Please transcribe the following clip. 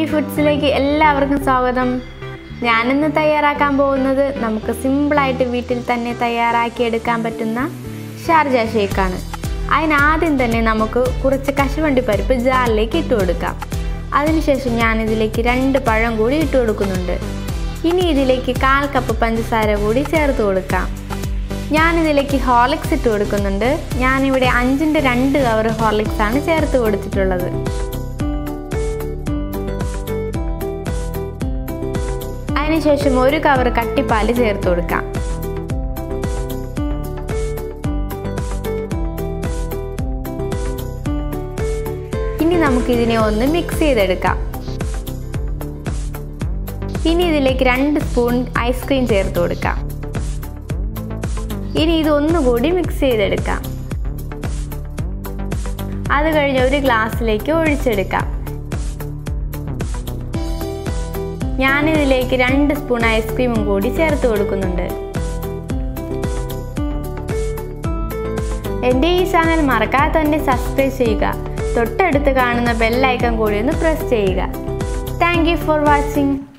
ഫുഡ്സിലേക്ക് എല്ലാവർക്കും സ്വാഗതം ഞാനിന്ന് തയ്യാറാക്കാൻ പോകുന്നത് നമുക്ക് സിമ്പിളായിട്ട് വീട്ടിൽ തന്നെ തയ്യാറാക്കി എടുക്കാൻ പറ്റുന്ന ഷാർജ ഷേക്കാണ് അതിനാദ്യം തന്നെ നമുക്ക് കുറച്ച് കശുവണ്ടി പരിപ്പ് ജാറിലേക്ക് ഇട്ട് കൊടുക്കാം അതിനുശേഷം ഞാനിതിലേക്ക് രണ്ട് പഴം കൂടി ഇട്ട് കൊടുക്കുന്നുണ്ട് ഇനി ഇതിലേക്ക് കാൽ കപ്പ് പഞ്ചസാര കൂടി ചേർത്ത് കൊടുക്കാം ഞാനിതിലേക്ക് ഹോർലിക്സ് ഇട്ട് കൊടുക്കുന്നുണ്ട് ഞാനിവിടെ അഞ്ചിൻ്റെ രണ്ട് കവർ ഹോർലിക്സ് ആണ് ചേർത്ത് കൊടുത്തിട്ടുള്ളത് അതിനുശേഷം ഒരു കവർ കട്ടിപ്പാൽ ചേർത്ത് കൊടുക്കാം ഇനി നമുക്കിതിനെ ഒന്ന് മിക്സ് ചെയ്തെടുക്കാം ഇനി ഇതിലേക്ക് രണ്ട് സ്പൂൺ ഐസ്ക്രീം ചേർത്ത് കൊടുക്കാം ഇനി ഇതൊന്നുകൂടി മിക്സ് ചെയ്തെടുക്കാം അത് കഴിഞ്ഞ് ഒരു ഗ്ലാസ്സിലേക്ക് ഒഴിച്ചെടുക്കാം ഞാനിതിലേക്ക് രണ്ട് സ്പൂൺ ഐസ്ക്രീമും കൂടി ചേർത്ത് കൊടുക്കുന്നുണ്ട് എൻ്റെ ഈ ചാനൽ മറക്കാതെ തന്നെ സബ്സ്ക്രൈബ് ചെയ്യുക തൊട്ടടുത്ത് കാണുന്ന ബെല്ലൈക്കൺ കൂടി ഒന്ന് പ്രസ് ചെയ്യുക താങ്ക് യു ഫോർ വാച്ചിങ്